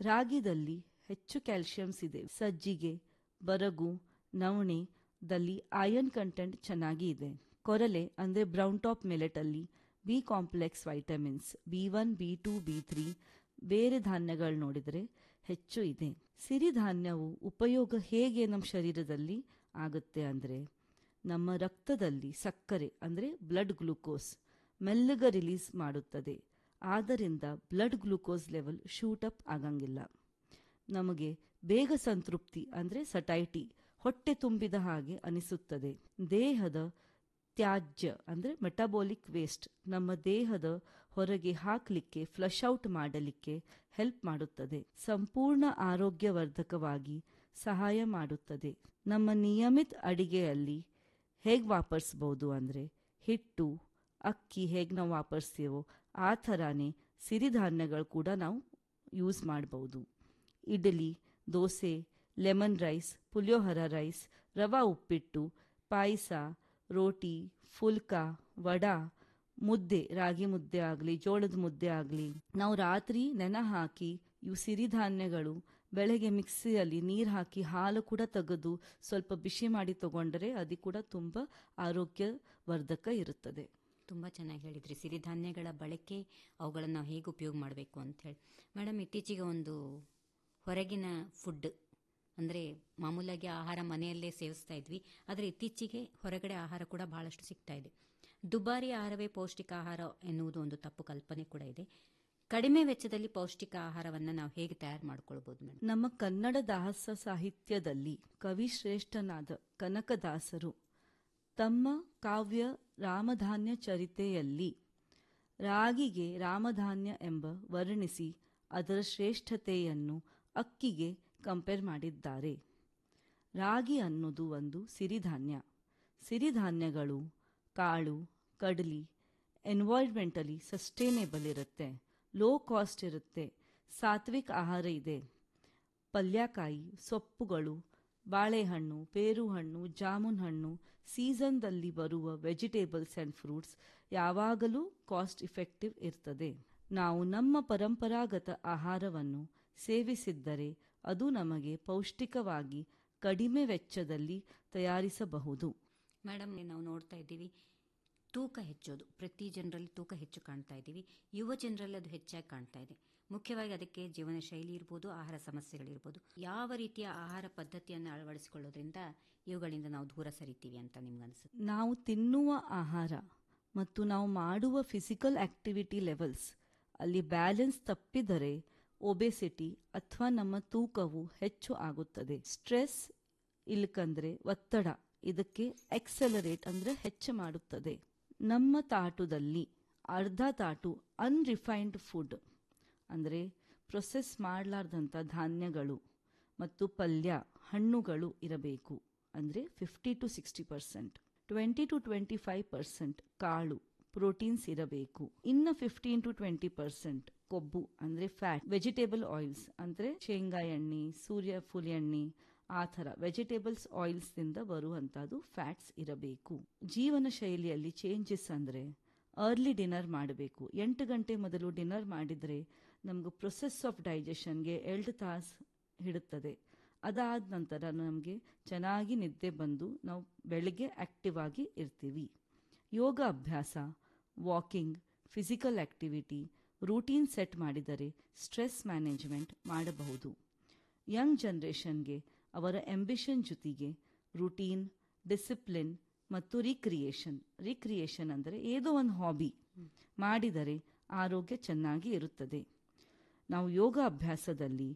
ರಾಗಿದಲ್ಲಿ ಹೆಚ್ಚು ಕ್ಯಾಲ್ಸಿಯಮ್ಸ್ ಇದೆ ಸಜ್ಜಿಗೆ ಬರಗು ನವಣೆದಲ್ಲಿ ಐರನ್ ಕಂಟೆಂಟ್ ಚೆನ್ನಾಗಿ ಇದೆ ಕೊರಲೆ ಅಂದರೆ ಬ್ರೌನ್ ಟಾಪ್ ಮೆಲೆಟಲ್ಲಿ B complex vitamins B one B two B three ಬೇರೆ ಧಾನ್ಯಗಳು ನೋಡಿದರೆ ಹೆಚ್ಚು ಇದೆ ಸಿರಿಧಾನ್ಯವು ಉಪಯೋಗ ಹೇಗೆ ನಮ್ಮ ಶರೀರದಲ್ಲಿ ಆಗುತ್ತೆ ಅಂದರೆ ನಮ್ಮ ರಕ್ತದಲ್ಲಿ ಸಕ್ಕರೆ ಅಂದರೆ ಬ್ಲಡ್ ಗ್ಲೂಕೋಸ್ ಮೆಲ್ಲಗ ರಿಲೀಸ್ ಮಾಡುತ್ತದೆ ಆದ್ದರಿಂದ blood glucose level shoot up ಆಗಂಗಿಲ್ಲ ನಮಗೆ ಬೇಗ ಸಂತೃಪ್ತಿ ಅಂದರೆ ಸಟೈಟಿ ಹೊಟ್ಟೆ ತುಂಬಿದ ಹಾಗೆ ಅನಿಸುತ್ತದೆ ದೇಹದ ತ್ಯಾಜ್ಯ ಅಂದರೆ ಮೆಟಬಾಲಿಕ್ ವೇಸ್ಟ್ ನಮ್ಮ ದೇಹದ ಹೊರಗೆ ಹಾಕಲಿಕ್ಕೆ ಫ್ಲಶ್ ಔಟ್ ಮಾಡಲಿಕ್ಕೆ ಹೆಲ್ಪ್ ಮಾಡುತ್ತದೆ ಸಂಪೂರ್ಣ ಆರೋಗ್ಯವರ್ಧಕವಾಗಿ ಸಹಾಯ ಮಾಡುತ್ತದೆ ನಮ್ಮ ನಿಯಮಿತ ಅಡಿಗೆಯಲ್ಲಿ ಹೇಗೆ ವಾಪರಿಸ್ಬೋದು ಅಂದರೆ ಹಿಟ್ಟು ಅಕ್ಕಿ ಹೇಗೆ ನಾವು ವಾಪರಿಸ್ತೀವೋ ಆ ಥರನೇ ಸಿರಿಧಾನ್ಯಗಳು ಕೂಡ ನಾವು ಯೂಸ್ ಮಾಡ್ಬೋದು idli dosa lemon rice puliyogare rice rava uppittu payasa ರೋಟಿ ಫುಲ್ಕ ವಡಾ ಮುದ್ದೆ ರಾಗಿ ಮುದ್ದೆ ಆಗಲಿ ಜೋಳದ ಮುದ್ದೆ ಆಗಲಿ ನಾವು ರಾತ್ರಿ ನೆನ ಹಾಕಿ ಇವು ಸಿರಿಧಾನ್ಯಗಳು ಬೆಳಗ್ಗೆ ಮಿಕ್ಸಿಯಲ್ಲಿ ನೀರು ಹಾಕಿ ಹಾಲು ಕೂಡ ತೆಗೆದು ಸ್ವಲ್ಪ ಬಿಸಿ ಮಾಡಿ ತಗೊಂಡ್ರೆ ಅದು ಕೂಡ ತುಂಬ ಆರೋಗ್ಯವರ್ಧಕ ಇರುತ್ತದೆ ತುಂಬ ಚೆನ್ನಾಗಿ ಹೇಳಿದ್ರಿ ಸಿರಿಧಾನ್ಯಗಳ ಬಳಕೆ ಅವುಗಳನ್ನು ನಾವು ಹೇಗೆ ಉಪಯೋಗ ಮಾಡಬೇಕು ಅಂತ ಹೇಳಿ ಮೇಡಮ್ ಇತ್ತೀಚೆಗೆ ಒಂದು ಹೊರಗಿನ ಫುಡ್ ಅಂದರೆ ಮಾಮೂಲಾಗಿ ಆಹಾರ ಮನೆಯಲ್ಲೇ ಸೇವಿಸ್ತಾ ಇದ್ವಿ ಆದರೆ ಇತ್ತೀಚೆಗೆ ಹೊರಗಡೆ ಆಹಾರ ಕೂಡ ಬಹಳಷ್ಟು ಸಿಗ್ತಾ ಇದೆ ದುಬಾರಿ ಆಹಾರವೇ ಪೌಷ್ಟಿಕ ಆಹಾರ ಎನ್ನುವುದು ಒಂದು ತಪ್ಪು ಕಲ್ಪನೆ ಕೂಡ ಇದೆ ಕಡಿಮೆ ವೆಚ್ಚದಲ್ಲಿ ಪೌಷ್ಟಿಕ ಆಹಾರವನ್ನು ನಾವು ಹೇಗೆ ತಯಾರು ಮಾಡ್ಕೊಳ್ಬೋದು ಮೇಡಮ್ ನಮ್ಮ ಕನ್ನಡ ದಾಸ ಸಾಹಿತ್ಯದಲ್ಲಿ ಕವಿ ಶ್ರೇಷ್ಠನಾದ ಕನಕದಾಸರು ತಮ್ಮ ಕಾವ್ಯ ರಾಮಧಾನ್ಯ ಚರಿತೆಯಲ್ಲಿ ರಾಗಿಗೆ ರಾಮಧಾನ್ಯ ಎಂಬ ವರ್ಣಿಸಿ ಅದರ ಶ್ರೇಷ್ಠತೆಯನ್ನು ಅಕ್ಕಿಗೆ ಕಂಪೇರ್ ಮಾಡಿದ್ದಾರೆ ರಾಗಿ ಅನ್ನೋದು ಒಂದು ಸಿರಿಧಾನ್ಯ ಸಿರಿಧಾನ್ಯಗಳು ಕಾಳು ಕಡಲಿ ಎನ್ವೈರ್ಮೆಂಟಲಿ ಸಸ್ಟೈನೇಬಲ್ ಇರುತ್ತೆ ಲೋ ಕಾಸ್ಟ್ ಇರುತ್ತೆ ಸಾತ್ವಿಕ್ ಆಹಾರ ಇದೆ ಪಲ್ಯಕಾಯಿ ಸೊಪ್ಪುಗಳು ಬಾಳೆಹಣ್ಣು ಪೇರುಹಣ್ಣು ಜಾಮೂನ್ ಹಣ್ಣು ಸೀಸನ್ದಲ್ಲಿ ಬರುವ ವೆಜಿಟೇಬಲ್ಸ್ ಆ್ಯಂಡ್ ಫ್ರೂಟ್ಸ್ ಯಾವಾಗಲೂ ಕಾಸ್ಟ್ ಇಫೆಕ್ಟಿವ್ ಇರ್ತದೆ ನಾವು ನಮ್ಮ ಪರಂಪರಾಗತ ಆಹಾರವನ್ನು ಸೇವಿಸಿದ್ದರೆ ಅದು ನಮಗೆ ಪೌಷ್ಟಿಕವಾಗಿ ಕಡಿಮೆ ವೆಚ್ಚದಲ್ಲಿ ತಯಾರಿಸಬಹುದು ಮೇಡಮ್ ನಾವು ನೋಡ್ತಾ ಇದ್ದೀವಿ ತೂಕ ಹೆಚ್ಚೋದು ಪ್ರತಿ ಜನರಲ್ಲಿ ತೂಕ ಹೆಚ್ಚು ಕಾಣ್ತಾ ಇದ್ದೀವಿ ಯುವ ಜನರಲ್ಲಿ ಅದು ಹೆಚ್ಚಾಗಿ ಕಾಣ್ತಾ ಇದೆ ಮುಖ್ಯವಾಗಿ ಅದಕ್ಕೆ ಜೀವನ ಶೈಲಿ ಇರ್ಬೋದು ಆಹಾರ ಸಮಸ್ಯೆಗಳಿರ್ಬೋದು ಯಾವ ರೀತಿಯ ಆಹಾರ ಪದ್ಧತಿಯನ್ನು ಅಳವಡಿಸಿಕೊಳ್ಳೋದ್ರಿಂದ ಇವುಗಳಿಂದ ನಾವು ದೂರ ಸರಿತೀವಿ ಅಂತ ನಿಮ್ಗನ್ಸುತ್ತೆ ನಾವು ತಿನ್ನುವ ಆಹಾರ ಮತ್ತು ನಾವು ಮಾಡುವ ಫಿಸಿಕಲ್ ಆಕ್ಟಿವಿಟಿ ಲೆವೆಲ್ಸ್ ಅಲ್ಲಿ ಬ್ಯಾಲೆನ್ಸ್ ತಪ್ಪಿದರೆ ಒಬೆಸಿಟಿ ಅಥವಾ ನಮ್ಮ ತೂಕವು ಹೆಚ್ಚು ಆಗುತ್ತದೆ ಸ್ಟ್ರೆಸ್ ಇಲ್ಕಂದ್ರೆ ಒತ್ತಡ ಇದಕ್ಕೆ ಎಕ್ಸಲರೇಟ್ ಅಂದ್ರೆ ಹೆಚ್ಚು ಮಾಡುತ್ತದೆ ನಮ್ಮ ತಾಟುದಲ್ಲಿ ಅರ್ಧ ತಾಟು ಅನ್ರಿಫೈನ್ಡ್ ಫುಡ್ ಅಂದರೆ ಪ್ರೊಸೆಸ್ ಮಾಡಲಾರ್ದಂಥ ಧಾನ್ಯಗಳು ಮತ್ತು ಪಲ್ಯ ಹಣ್ಣುಗಳು ಇರಬೇಕು ಅಂದರೆ fifty to sixty percent twenty to twenty five percent ಕಾಳು ಪ್ರೋಟೀನ್ಸ್ ಇರಬೇಕು ಇನ್ನು ಫಿಫ್ಟೀನ್ ಟು ಟ್ವೆಂಟಿ ಪರ್ಸೆಂಟ್ ಕೊಬ್ಬು ಅಂದ್ರೆ ಫ್ಯಾಟ್ ವೆಜಿಟೇಬಲ್ ಆಯಿಲ್ಸ್ ಅಂದ್ರೆ ಶೇಂಗಾ ಎಣ್ಣೆ ಸೂರ್ಯಫುಲ್ ಎಣ್ಣೆ ಆ ಥರ ವೆಜಿಟೇಬಲ್ಸ್ ಆಯಿಲ್ಸ್ ದಿಂದ ಬರುವಂತದ್ದು ಫ್ಯಾಟ್ಸ್ ಇರಬೇಕು ಜೀವನ ಶೈಲಿಯಲ್ಲಿ ಚೇಂಜಸ್ ಅಂದ್ರೆ ಅರ್ಲಿ ಡಿನ್ನರ್ ಮಾಡಬೇಕು ಎಂಟು ಗಂಟೆ ಮೊದಲು ಡಿನ್ನರ್ ಮಾಡಿದರೆ ನಮ್ಗೆ ಪ್ರೊಸೆಸ್ ಆಫ್ ಡೈಜೆಷನ್ಗೆ ಎರಡು ತಾಸು ಹಿಡುತ್ತದೆ ಅದಾದ ನಂತರ ನಮಗೆ ಚೆನ್ನಾಗಿ ನಿದ್ದೆ ಬಂದು ನಾವು ಬೆಳಗ್ಗೆ ಆಕ್ಟಿವ್ ಆಗಿ ಇರ್ತೀವಿ ಯೋಗ ಅಭ್ಯಾಸ walking physical activity routine set ಮಾಡಿದರೆ ಸ್ಟ್ರೆಸ್ ಮ್ಯಾನೇಜ್ಮೆಂಟ್ ಮಾಡಬಹುದು ಯಂಗ್ ಜನ್ರೇಷನ್ಗೆ ಅವರ ಎಂಬಿಷನ್ ಜೊತೆಗೆ ರೂಟೀನ್ ಡಿಸಿಪ್ಲಿನ್ ಮತ್ತು ರಿಕ್ರಿಯೇಷನ್ ರಿಕ್ರಿಯೇಷನ್ ಅಂದರೆ ಏನೋ ಒಂದು ಹಾಬಿ ಮಾಡಿದರೆ ಆರೋಗ್ಯ ಚೆನ್ನಾಗಿ ಇರುತ್ತದೆ ನಾವು ಯೋಗ ಅಭ್ಯಾಸದಲ್ಲಿ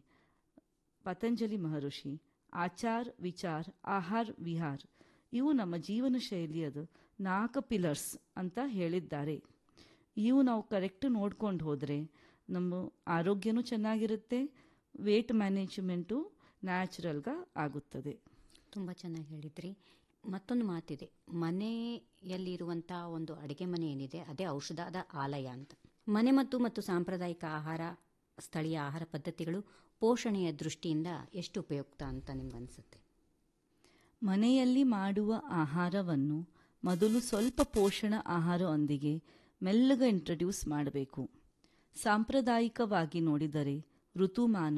ಪತಂಜಲಿ ಮಹರ್ಷಿ ಆಚಾರ್ ವಿಚಾರ್ ಆಹಾರ್ ವಿಹಾರ್ ಇವು ನಮ್ಮ ಜೀವನ ಶೈಲಿಯದು ನಾಲ್ಕು ಪಿಲರ್ಸ್ ಅಂತ ಹೇಳಿದ್ದಾರೆ ಇವು ನಾವು ಕರೆಕ್ಟ್ ನೋಡ್ಕೊಂಡು ಹೋದರೆ ನಮ್ಮ ಆರೋಗ್ಯನೂ ಚೆನ್ನಾಗಿರುತ್ತೆ ವೇಟ್ ಮ್ಯಾನೇಜ್ಮೆಂಟು ನ್ಯಾಚುರಲ್ಗ ಆಗುತ್ತದೆ ತುಂಬ ಚೆನ್ನಾಗಿ ಹೇಳಿದ್ರಿ ಮತ್ತೊಂದು ಮಾತಿದೆ ಮನೆಯಲ್ಲಿರುವಂಥ ಒಂದು ಅಡುಗೆ ಮನೆ ಏನಿದೆ ಅದೇ ಔಷಧದ ಆಲಯ ಅಂತ ಮನೆ ಮತ್ತು ಮತ್ತು ಸಾಂಪ್ರದಾಯಿಕ ಆಹಾರ ಸ್ಥಳೀಯ ಆಹಾರ ಪದ್ಧತಿಗಳು ಪೋಷಣೆಯ ದೃಷ್ಟಿಯಿಂದ ಎಷ್ಟು ಉಪಯುಕ್ತ ಅಂತ ನಿಮ್ಗನ್ಸುತ್ತೆ ಮನೆಯಲ್ಲಿ ಮಾಡುವ ಆಹಾರವನ್ನು ಮೊದಲು ಸ್ವಲ್ಪ ಪೋಷಣ ಆಹಾರದೊಂದಿಗೆ ಮೆಲ್ಲಗ ಇಂಟ್ರಡ್ಯೂಸ್ ಮಾಡಬೇಕು ಸಾಂಪ್ರದಾಯಿಕವಾಗಿ ನೋಡಿದರೆ ಋತುಮಾನ